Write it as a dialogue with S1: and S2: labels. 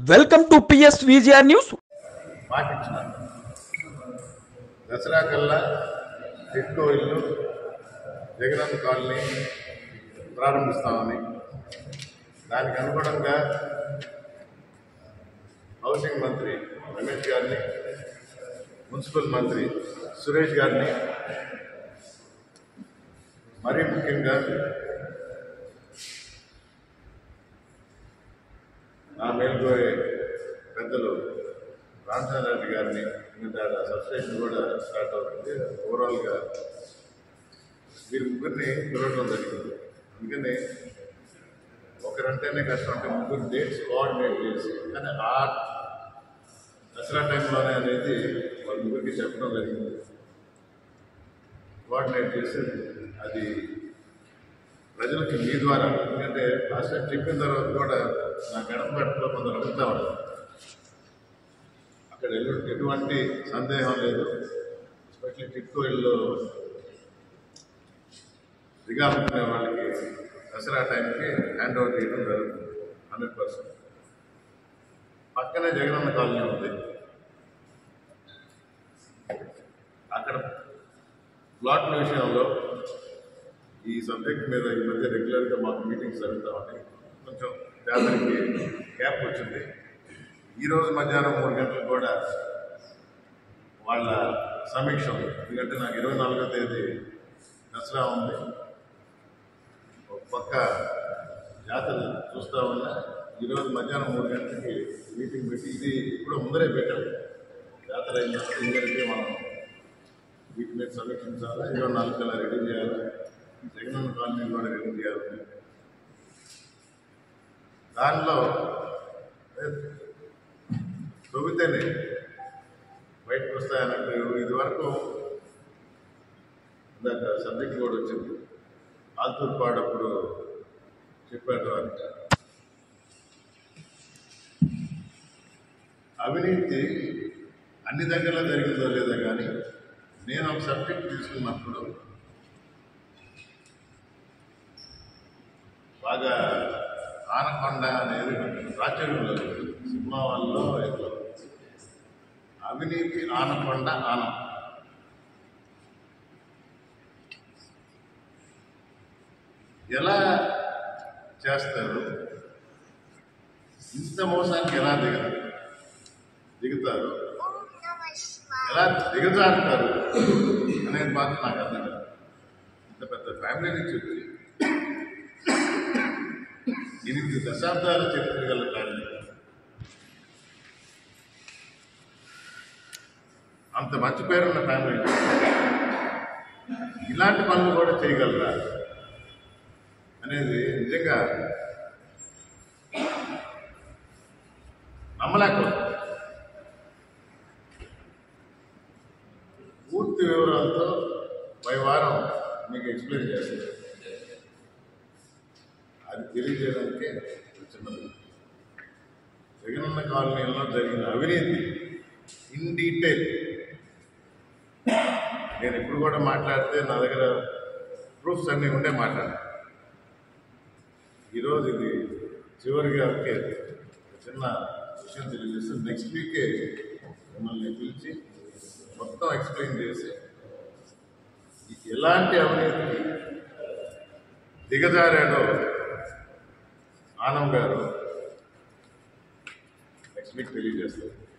S1: Welcome to PS VGR news
S2: పాటించిన దసరా కల్లా టిట్కో ఇల్లు జగనన్న కాలనీ ప్రారంభిస్తామని దానికి అనుగుణంగా హౌసింగ్ మంత్రి రమేష్ గారిని మున్సిపల్ మంత్రి సురేష్ గారిని మరీ ముఖ్యంగా నా మేల్కోరే పెద్దలు రామచంద్ర రెడ్డి గారిని ఇంకా సబ్స్టేషన్ కూడా స్టార్ట్ అవుతుంది ఓవరాల్గా వీరి ముగ్గురిని పిలవడం జరిగింది అందుకని ఒకరంటేనే కష్టం అంటే ముగ్గురు డేట్స్ కోఆర్డినేట్ చేసి కానీ ఆ దసరా టైంలోనే అనేది వాళ్ళ ముగ్గురికి చెప్పడం జరిగింది కోఆర్డినేట్ చేసి అది ప్రజలకి మీ ద్వారా ఎందుకంటే లాస్ట్ టైం చెప్పిన తర్వాత కూడా నా గడప గడపలో కొందరు అడుగుతా ఉన్నారు అక్కడ ఎల్లు ఎటువంటి సందేహం లేదు ఎస్పెషల్లీ టిట్కో ఇల్లు దిగాలనుకునే వాళ్ళకి దసరా టైంకి హ్యాండ్ ఓవర్ చేయడం జరుగుతుంది హండ్రెడ్ పర్సెంట్ పక్కనే జగనన్న కాలనీ ఉంది అక్కడ ప్లాట్ల విషయంలో ఈ సబ్జెక్ట్ మీద ఈ మధ్య రెగ్యులర్గా మాకు మీటింగ్స్ జరుగుతూ ఉంటాయి కొంచెం జాతరకి గ్యాప్ వచ్చింది ఈరోజు మధ్యాహ్నం మూడు గంటలకు కూడా వాళ్ళ సమీక్ష ఉంది ఎందుకంటే నాకు ఇరవై నాలుగో తేదీ దసరా ఉంది ఒక పక్క జాతర చూస్తూ ఉన్నా ఈరోజు మధ్యాహ్నం మూడు గంటలకి మీటింగ్ పెట్టి ఇది ఇప్పుడు ముందరే పెట్టాము జాతర అయిన తర్వాత ఇందరికీ మనం వీటి మీద సమీక్షించాలి ఇరవై నాలుగు కల్లా రెడీ చేయాలి జగనన్న కాలనీ కూడా రెడీ చేయాలి దానిలో తొగితేనే బయటకు వస్తాయన్నట్టు ఇది వరకు ఇందాక సబ్జెక్ట్ కూడా వచ్చింది ఆల్తూరు పాడప్పుడు చెప్పారు అని అవినీతి అన్ని దగ్గరలో జరిగిందో లేదో కానీ నేను ఒక సబ్జెక్ట్ తీసుకున్నప్పుడు బాగా ఆనకొండ అనేది ప్రాచుర్యంలో లేదు. సినిమా వాళ్ళలో ఎట్లా అవినీతి ఆనకొండ ఆనం ఎలా చేస్తారు ఇంత మోసానికి ఎలా దిగ దిగుతారు ఎలా దిగజారుతారు అనేది మాత్రం నాకు అర్థం కాదు ఇంత పెద్ద ఫ్యామిలీ నుంచి వచ్చి ఎనిమిది దశాబ్దాల చరిత్ర గల ఫ్యామిలీ అంత మంచి పేరున్న ఫ్యామిలీ ఇలాంటి పనులు కూడా చేయగలరా అనేది నిజంగా నమ్మలేకపోతుంది పూర్తి వివరాలతో పై వారం మీకు ఎక్స్ప్లెయిన్ చేస్తాను అది తెలియజేయడానికే చిన్నది జగనన్న కాలనీలో జరిగిన అవినీతి ఇన్ డీటెయిల్ నేను ఇప్పుడు కూడా మాట్లాడితే నా దగ్గర ప్రూఫ్స్ అన్నీ ఉండే మాట్లాడాను ఈరోజు ఇది చివరిగా ఒకే చిన్న విషయం తెలియజేస్తే నెక్స్ట్ వీకే మిమ్మల్ని పిలిచి మొత్తం ఎక్స్ప్లెయిన్ చేసి ఎలాంటి అవినీతికి దిగజారాడో ఆనం గారు నెక్స్ట్ వీక్ తెలియజేస్తారు